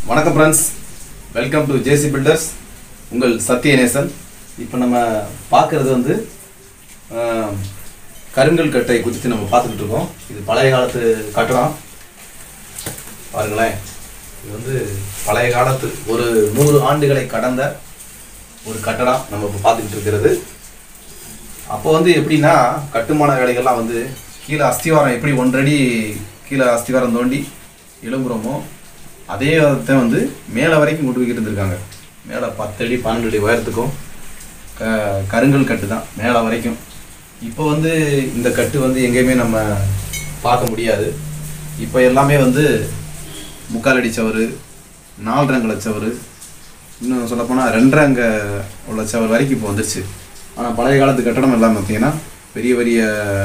வணக்கம் friends welcome to JC builders உங்கள் சத்யநேசன் இப்போ நம்ம பார்க்குறது வந்து ஆம், கருங்கல் கட்டை குறித்து நம்ம பார்த்துக்கிட்டு இருக்கோம் இது பழைய காலத்து கட்டடம் பாருங்களேன் இது வந்து பழைய காலத்து ஒரு நூறு ஆண்டுகளை கடந்த ஒரு கட்டடம் நம்ம இப்போ பார்த்துக்கிட்டு இருக்கிறது அப்போ வந்து எப்படின்னா கட்டுமான வேலைகள்லாம் வந்து கீழே அஸ்திவாரம் எப்படி ஒன்றடி கீழே அஸ்திவாரம் தோண்டி எழும்புறோமோ அதே தான் வந்து மேலே வரைக்கும் கொண்டு போய்கிட்டு இருந்திருக்காங்க மேலே பத்தடி பன்னெண்டு அடி உயரத்துக்கும் க கருங்கல் கட்டு தான் மேலே வரைக்கும் இப்போ வந்து இந்த கட்டு வந்து எங்கேயுமே நம்ம பார்க்க முடியாது இப்போ எல்லாமே வந்து முக்கால் அடி சவறு நாலரங்கல சவறு இன்னும் சொல்லப்போனால் ரெண்டரங்க உள்ள சவர் வரைக்கும் இப்போ வந்துருச்சு ஆனால் பழைய காலத்து கட்டடம் எல்லாம் பார்த்தீங்கன்னா பெரிய பெரிய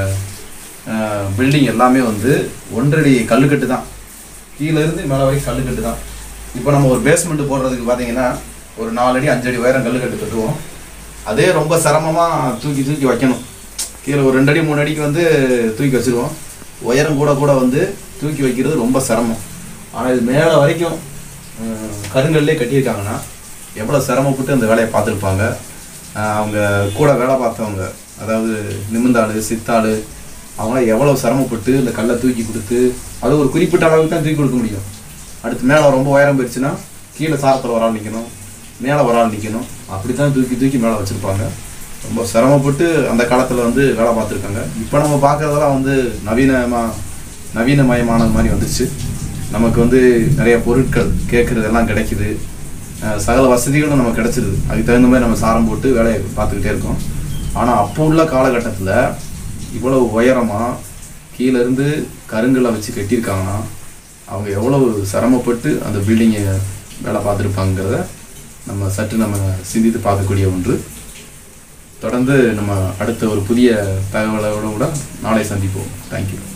பில்டிங் எல்லாமே வந்து ஒன்றடி கல்லுக்கட்டு தான் கீழே இருந்து மேலே வரைக்கும் கல்லுக்கட்டு தான் இப்போ நம்ம ஒரு பேஸ்மெண்ட் போடுறதுக்கு பார்த்தீங்கன்னா ஒரு நாலு அடி அஞ்சு அடி உயரம் கல்லுக்கட்டு கட்டுவோம் அதே ரொம்ப சிரமமாக தூக்கி தூக்கி வைக்கணும் கீழே ஒரு ரெண்டு அடி மூணு அடிக்கு வந்து தூக்கி வச்சிருவோம் உயரம் கூட கூட வந்து தூக்கி வைக்கிறது ரொம்ப சிரமம் ஆனால் இது மேலே வரைக்கும் அஹ், கருங்கல்லே கட்டியிருக்காங்கன்னா எவ்வளோ சிரமப்பட்டு அந்த வேலையை பார்த்துருப்பாங்க அஹ், அவங்க கூட வேலை பார்த்தவங்க அதாவது நிமிந்தாள் சித்தாள் அவங்களாம் எவ்வளோ சிரமப்பட்டு இந்த கல்லை தூக்கி கொடுத்து அது ஒரு குறிப்பிட்ட அளவுக்கு தான் தூக்கி கொடுக்க முடியும் அடுத்து மேலே ரொம்ப உயரம் போயிடுச்சுன்னா கீழே சாரத்தில் ஒரு ஆள் நிற்கணும் மேலே ஒரு ஆள் நிற்கணும் அப்படி தான் தூக்கி தூக்கி மேலே வச்சுருப்பாங்க ரொம்ப சிரமப்பட்டு அந்த காலத்தில் வந்து வேலை பார்த்துருக்காங்க இப்போ நம்ம பார்க்குறதெல்லாம் வந்து நவீனமாக நவீனமயமானது மாதிரி வந்துச்சு நமக்கு வந்து நிறைய பொருட்கள் கேட்குறதெல்லாம் கிடைக்குது அஹ் சகல வசதிகளும் நமக்கு கிடைச்சிருது அதுக்கு தகுந்த மாதிரி நம்ம சாரம் போட்டு வேலையை பார்த்துக்கிட்டே இருக்கோம் ஆனால் அப்போ உள்ள காலகட்டத்தில் இவ்வளவு உயரமாக கீழேருந்து கருங்கல்லை வச்சு கட்டியிருக்காங்கன்னா அவங்க எவ்வளவு சிரமப்பட்டு அந்த பில்டிங்கை வேலை பார்த்துருப்பாங்கிறத நம்ம சற்று நம்ம சிந்தித்து பார்க்கக்கூடிய ஒன்று தொடர்ந்து நம்ம அடுத்த ஒரு புதிய தகவலோட கூட நாளை சந்திப்போம் தேங்க்யூ